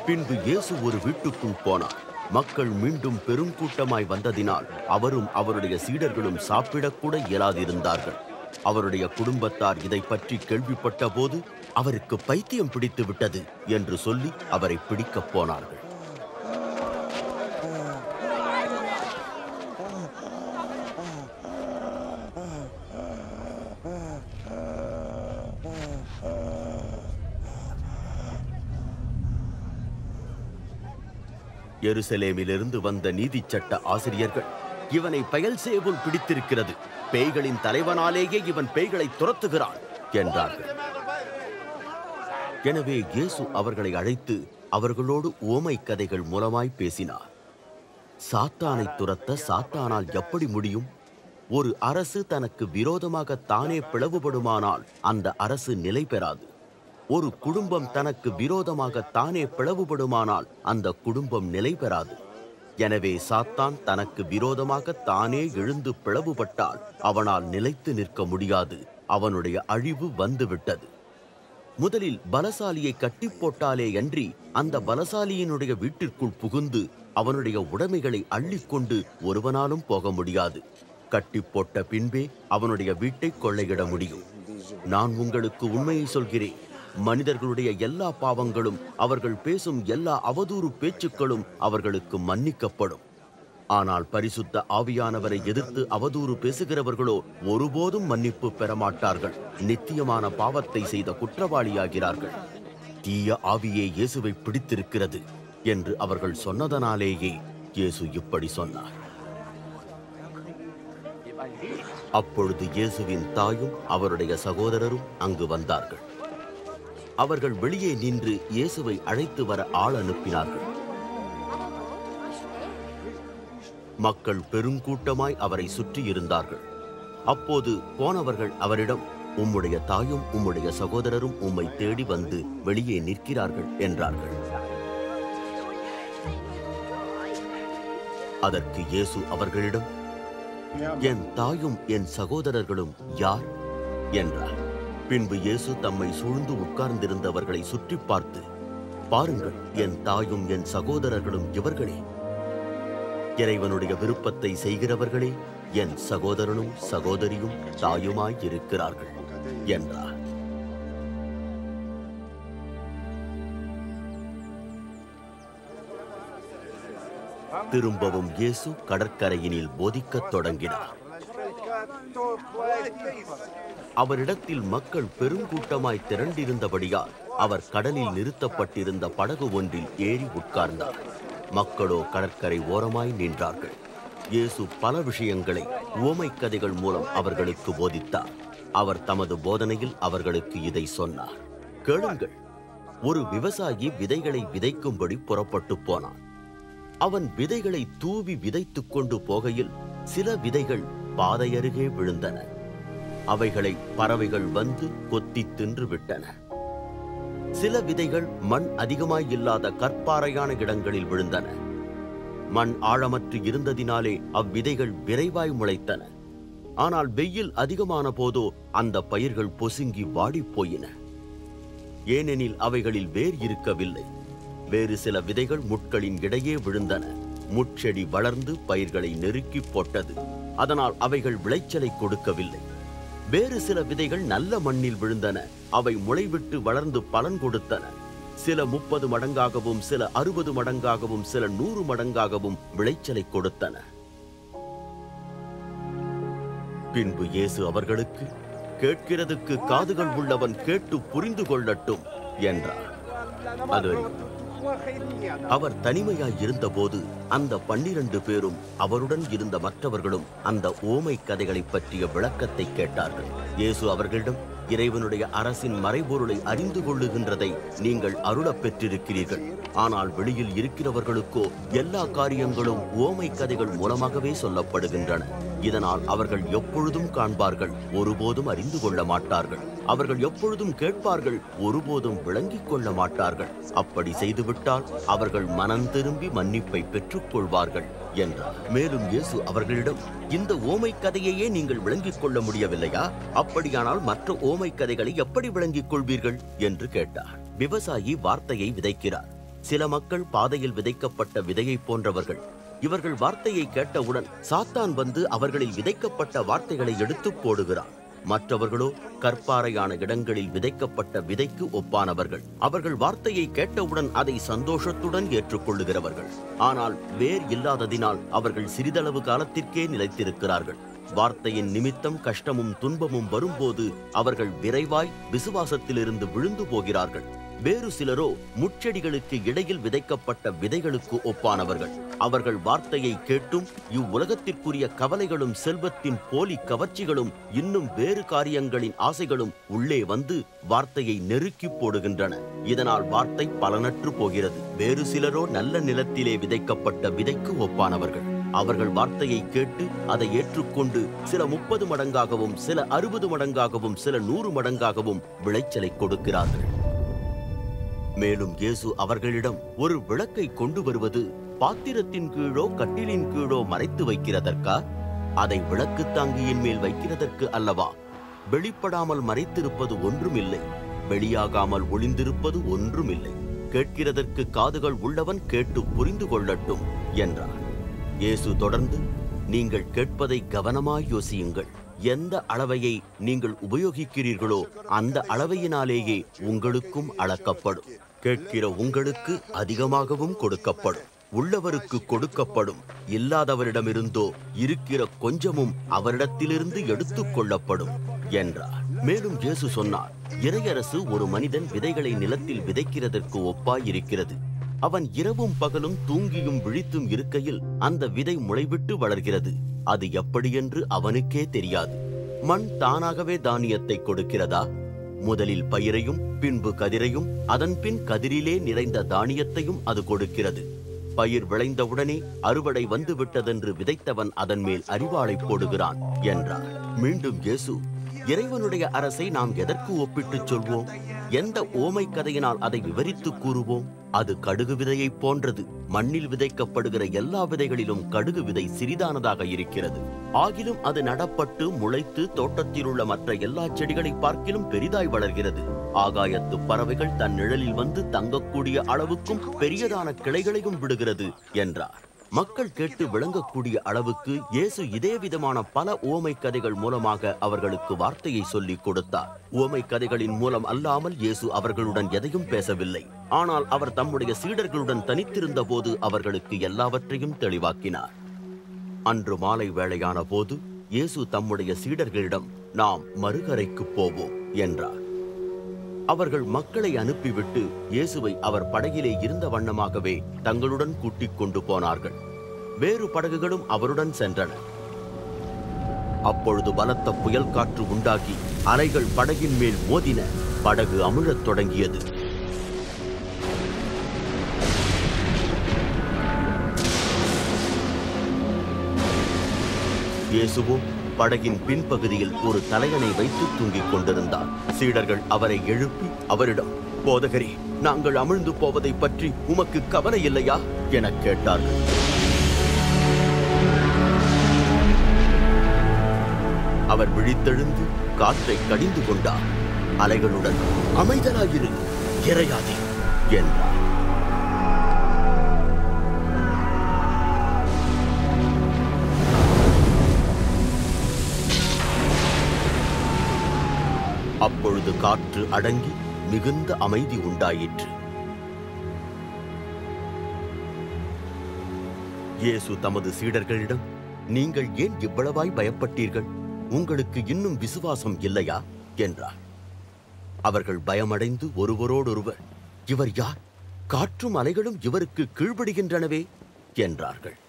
பின்பு இயேசு ஒரு வீட்டுக்குள் போனார் மக்கள் மீண்டும் பெருங்கூட்டமாய் வந்ததினால் அவரும் அவருடைய சீடர்களும் சாப்பிடக்கூட இயலாதிருந்தார்கள் அவருடைய குடும்பத்தார் இதை பற்றி கேள்விப்பட்ட போது அவருக்கு பைத்தியம் பிடித்து விட்டது என்று சொல்லி அவரை பிடிக்கப் போனார்கள் எருசலேமிலிருந்து வந்த நீதிச் சட்ட ஆசிரியர்கள் இவனை பயல் சேவுல் பிடித்திருக்கிறது பேய்களின் தலைவனாலேயே இவன் பேய்களை துரத்துகிறான் என்றார்கள் எனவே இயேசு அவர்களை அழைத்து அவர்களோடு ஓமை கதைகள் மூலமாய் பேசினார் சாத்தானை துரத்த சாத்தானால் எப்படி முடியும் ஒரு அரசு தனக்கு விரோதமாக தானே பிளவுபடுமானால் அந்த அரசு நிலை பெறாது ஒரு குடும்பம் தனக்கு விரோதமாக தானே பிளவுபடுமானால் அந்த குடும்பம் நிலை பெறாது எனவே சாத்தான் தனக்கு விரோதமாக தானே எழுந்து பிளவுபட்டால் அவனால் நிலைத்து நிற்க முடியாது அவனுடைய அழிவு வந்துவிட்டது முதலில் பலசாலியை கட்டி போட்டாலே அன்றி அந்த பலசாலியினுடைய வீட்டிற்குள் புகுந்து அவனுடைய உடைமைகளை அள்ளிக்கொண்டு ஒருவனாலும் போக முடியாது கட்டி போட்ட பின்பே அவனுடைய வீட்டை கொள்ளையிட முடியும் நான் உங்களுக்கு உண்மையை சொல்கிறேன் மனிதர்களுடைய எல்லா பாவங்களும் அவர்கள் பேசும் எல்லா அவதூறு பேச்சுக்களும் அவர்களுக்கு மன்னிக்கப்படும் ஆனால் பரிசுத்த ஆவியானவரை எதிர்த்து அவதூறு பேசுகிறவர்களோ ஒருபோதும் மன்னிப்பு பெற மாட்டார்கள் நித்தியமான பாவத்தை செய்த குற்றவாளியாகிறார்கள் தீய ஆவியே இயேசுவை பிடித்திருக்கிறது என்று அவர்கள் சொன்னதனாலேயே இயேசு இப்படி சொன்னார் அப்பொழுது இயேசுவின் தாயும் அவருடைய சகோதரரும் அங்கு வந்தார்கள் அவர்கள் வெளியே நின்று இயேசுவை அழைத்து வர ஆள் அனுப்பினார்கள் மக்கள் பெருங்கூட்டமாய் அவரை சுற்றி இருந்தார்கள் அப்போது போனவர்கள் அவரிடம் உம்முடைய தாயும் உம்முடைய சகோதரரும் உம்மை தேடி வந்து வெளியே நிற்கிறார்கள் என்றார்கள் அதற்கு இயேசு அவர்களிடம் என் தாயும் என் சகோதரர்களும் யார் என்றார் பின்பு இயேசு தம்மை சூழ்ந்து உட்கார்ந்திருந்தவர்களை சுற்றி பார்த்து பாருங்கள் என் தாயும் என் சகோதரர்களும் இவர்களே இறைவனுடைய விருப்பத்தை செய்கிறவர்களே என் சகோதரனும் சகோதரியும் தாயுமாய் இருக்கிறார்கள் என்றார் திரும்பவும் இயேசு கடற்கரையினில் போதிக்கத் தொடங்கினார் அவரிடத்தில் மக்கள் பெருங்கூட்டமாய் திரண்டிருந்தபடியால் அவர் கடலில் நிறுத்தப்பட்டிருந்த படகு ஒன்றில் ஏறி உட்கார்ந்தார் மக்களோ கடற்கரை ஓரமாய் நின்றார்கள் இயேசு பல விஷயங்களை உவமைக் கதைகள் மூலம் அவர்களுக்கு போதித்தார் அவர் தமது போதனையில் அவர்களுக்கு இதை சொன்னார் கேளுங்கள் ஒரு விவசாயி விதைகளை விதைக்கும்படி புறப்பட்டு போனான் அவன் விதைகளை தூவி விதைத்துக் கொண்டு போகையில் சில விதைகள் பாதையருகே விழுந்தன அவைகளை பறவைகள் வந்து கொத்தி தின்று விட்டன சில விதைகள் மண் அதிகமாய் இல்லாத கற்பாறையான இடங்களில் விழுந்தன மண் ஆழமற்று இருந்ததினாலே அவ்விதைகள் விரைவாய் முளைத்தன ஆனால் வெயில் அதிகமான போதோ அந்த பயிர்கள் பொசுங்கி வாடிப் போயின ஏனெனில் அவைகளில் வேர் இருக்கவில்லை வேறு சில விதைகள் முட்களின் இடையே விழுந்தன முட்செடி வளர்ந்து பயிர்களை நெருக்கி போட்டது அதனால் அவைகள் விளைச்சலை கொடுக்கவில்லை வேறு சில விதைகள் நல்ல மண்ணில் விழுந்தன அவை முளைவிட்டு வளர்ந்து பலன் கொடுத்தன சில முப்பது மடங்காகவும் சில அறுபது மடங்காகவும் சில நூறு மடங்காகவும் விளைச்சலை கொடுத்தன பின்பு இயேசு அவர்களுக்கு கேட்கிறதுக்கு காதுகள் உள்ளவன் கேட்டு புரிந்து கொள்ளட்டும் என்றார் அது அவர் தனிமையாய் இருந்தபோது அந்த பன்னிரண்டு பேரும் அவருடன் இருந்த மற்றவர்களும் அந்த ஓமை கதைகளைப் பற்றிய விளக்கத்தை கேட்டார்கள் இயேசு அவர்களிடம் இறைவனுடைய அரசின் மறைபொருளை அறிந்து கொள்ளுகின்றதை நீங்கள் அருளப் பெற்றிருக்கிறீர்கள் ஆனால் வெளியில் இருக்கிறவர்களுக்கோ எல்லா காரியங்களும் ஓமை கதைகள் மூலமாகவே சொல்லப்படுகின்றன இதனால் அவர்கள் எப்பொழுதும் காண்பார்கள் ஒருபோதும் அறிந்து கொள்ள மாட்டார்கள் அவர்கள் எப்பொழுதும் கேட்பார்கள் ஒருபோதும் விளங்கிக் கொள்ள மாட்டார்கள் அப்படி செய்துவிட்டால் அவர்கள் மனம் திரும்பி மன்னிப்பை பெற்றுக் கொள்வார்கள் என்றார் மேலும் இயேசு அவர்களிடம் இந்த ஓமை கதையையே நீங்கள் விளங்கிக் கொள்ள முடியவில்லையா அப்படியானால் மற்ற ஓமை கதைகளை எப்படி விளங்கிக் கொள்வீர்கள் என்று கேட்டார் விவசாயி வார்த்தையை விதைக்கிறார் சில மக்கள் பாதையில் விதைக்கப்பட்ட விதையைப் போன்றவர்கள் இவர்கள் வார்த்தையை கேட்டவுடன் சாத்தான் வந்து அவர்களில் விதைக்கப்பட்ட வார்த்தைகளை எடுத்துப் போடுகிறான் மற்றவர்களோ கற்பாறையான இடங்களில் விதைக்கப்பட்ட விதைக்கு ஒப்பானவர்கள் அவர்கள் வார்த்தையை கேட்டவுடன் அதை சந்தோஷத்துடன் ஏற்றுக்கொள்ளுகிறவர்கள் ஆனால் வேர் இல்லாததினால் அவர்கள் சிறிதளவு காலத்திற்கே நிலைத்திருக்கிறார்கள் வார்த்தையின் நிமித்தம் கஷ்டமும் துன்பமும் வரும்போது அவர்கள் விரைவாய் விசுவாசத்திலிருந்து விழுந்து போகிறார்கள் வேறு சிலரோ முட்செடிகளுக்கு இடையில் விதைக்கப்பட்ட விதைகளுக்கு ஒப்பானவர்கள் அவர்கள் வார்த்தையை கேட்டும் இவ்வுலகத்திற்குரிய கவலைகளும் செல்வத்தின் போலி கவர்ச்சிகளும் இன்னும் வேறு காரியங்களின் ஆசைகளும் உள்ளே வந்து வார்த்தையை நெருக்கி போடுகின்றன இதனால் வார்த்தை பலனற்று போகிறது வேறு சிலரோ நல்ல நிலத்திலே விதைக்கப்பட்ட விதைக்கு ஒப்பானவர்கள் அவர்கள் வார்த்தையை கேட்டு அதை ஏற்றுக்கொண்டு சில முப்பது மடங்காகவும் சில அறுபது மடங்காகவும் சில நூறு மடங்காகவும் விளைச்சலை கொடுக்கிறார்கள் மேலும் இயேசு அவர்களிடம் ஒரு விளக்கை கொண்டு வருவது பாத்திரத்தின் கீழோ கட்டிலின் கீழோ மறைத்து வைக்கிறதற்கா அதை விளக்கு தாங்கியின் மேல் வைக்கிறதற்கு அல்லவா வெளிப்படாமல் மறைத்திருப்பது ஒன்றுமில்லை வெளியாகாமல் ஒளிந்திருப்பது ஒன்றுமில்லை கேட்கிறதற்கு காதுகள் உள்ளவன் கேட்டு புரிந்து கொள்ளட்டும் என்றார் இயேசு தொடர்ந்து நீங்கள் கேட்பதை கவனமாய் யோசியுங்கள் எந்த அளவையை நீங்கள் உபயோகிக்கிறீர்களோ அந்த அளவையினாலேயே உங்களுக்கும் அளக்கப்படும் கேட்கிற உங்களுக்கு அதிகமாகவும் கொடுக்கப்படும் உள்ளவருக்கு கொடுக்கப்படும் இல்லாதவரிடமிருந்தோ இருக்கிற கொஞ்சமும் அவரிடத்திலிருந்து எடுத்துக் கொள்ளப்படும் என்றார் மேலும் இயேசு சொன்னார் இறையரசு ஒரு மனிதன் விதைகளை நிலத்தில் விதைக்கிறதற்கு ஒப்பாய் இருக்கிறது அவன் இரவும் பகலும் தூங்கியும் விழித்தும் இருக்கையில் அந்த விதை முளைவிட்டு வளர்கிறது அது எப்படியென்று அவனுக்கே தெரியாது மண் தானாகவே தானியத்தை கொடுக்கிறதா முதலில் பயிரையும் பின்பு கதிரையும் அதன் பின் கதிரிலே நிறைந்த தானியத்தையும் அது கொடுக்கிறது பயிர் விளைந்தவுடனே அறுவடை வந்து விட்டதென்று விதைத்தவன் அதன் மேல் அறிவாளை போடுகிறான் என்றார் மீண்டும் இயேசு இறைவனுடைய அரசை நாம் எதற்கு ஒப்பிட்டுச் சொல்வோம் எந்த ஓமை கதையினால் அதை விவரித்து கூறுவோம் அது கடுகு விதையைப் போன்றது மண்ணில் விதைக்கப்படுகிற எல்லா விதைகளிலும் கடுகு விதை சிறிதானதாக இருக்கிறது ஆகிலும் அது நடப்பட்டு முளைத்து தோட்டத்தில் உள்ள மற்ற எல்லா செடிகளை பார்க்கிலும் பெரிதாய் வளர்கிறது ஆகாயத்து பறவைகள் தன் நிழலில் வந்து தங்கக்கூடிய அளவுக்கும் பெரியதான கிளைகளையும் விடுகிறது என்றார் மக்கள் கேட்டு விளங்கக்கூடிய அளவுக்கு இயேசு இதே விதமான பல ஓமை கதைகள் மூலமாக அவர்களுக்கு வார்த்தையை சொல்லிக் கொடுத்தார் ஓமை கதைகளின் மூலம் அல்லாமல் இயேசு அவர்களுடன் எதையும் பேசவில்லை ஆனால் அவர் தம்முடைய சீடர்களுடன் தனித்திருந்த போது அவர்களுக்கு எல்லாவற்றையும் தெளிவாக்கினார் அன்று மாலை வேளையான போது இயேசு தம்முடைய சீடர்களிடம் நாம் மறுகரைக்கு போவோம் என்றார் அவர்கள் மக்களை அனுப்பிவிட்டு இயேசுவை அவர் படகிலே இருந்த வண்ணமாகவே தங்களுடன் கூட்டிக் கொண்டு போனார்கள் வேறு படகுகளும் அவருடன் சென்றன அப்பொழுது பலத்த புயல் காற்று உண்டாகி அலைகள் படகின் மேல் மோதின படகு அமிழத் தொடங்கியது இயேசுவோ படகின் பின்பகுதியில் ஒரு தலையணை வைத்து தூங்கிக் கொண்டிருந்தார் சீடர்கள் அவரை எழுப்பி அவரிடம் போதகரே நாங்கள் அமிழ்ந்து போவதை பற்றி உமக்கு கவலை இல்லையா எனக் கேட்டார்கள் அவர் விழித்தெழுந்து காற்றை கடிந்து கொண்டார் அலைகளுடன் அமைதலாயிரு இறையாதே என்றார் அப்பொழுது காற்று அடங்கி மிகுந்த அமைதி உண்டாயிற்று இயேசு தமது சீடர்களிடம் நீங்கள் ஏன் இவ்வளவாய் பயப்பட்டீர்கள் உங்களுக்கு இன்னும் விசுவாசம் இல்லையா என்றார் அவர்கள் பயமடைந்து ஒருவரோடொருவர் இவர் யார் காற்றும் அலைகளும் இவருக்கு கீழ்ப்படுகின்றனவே என்றார்கள்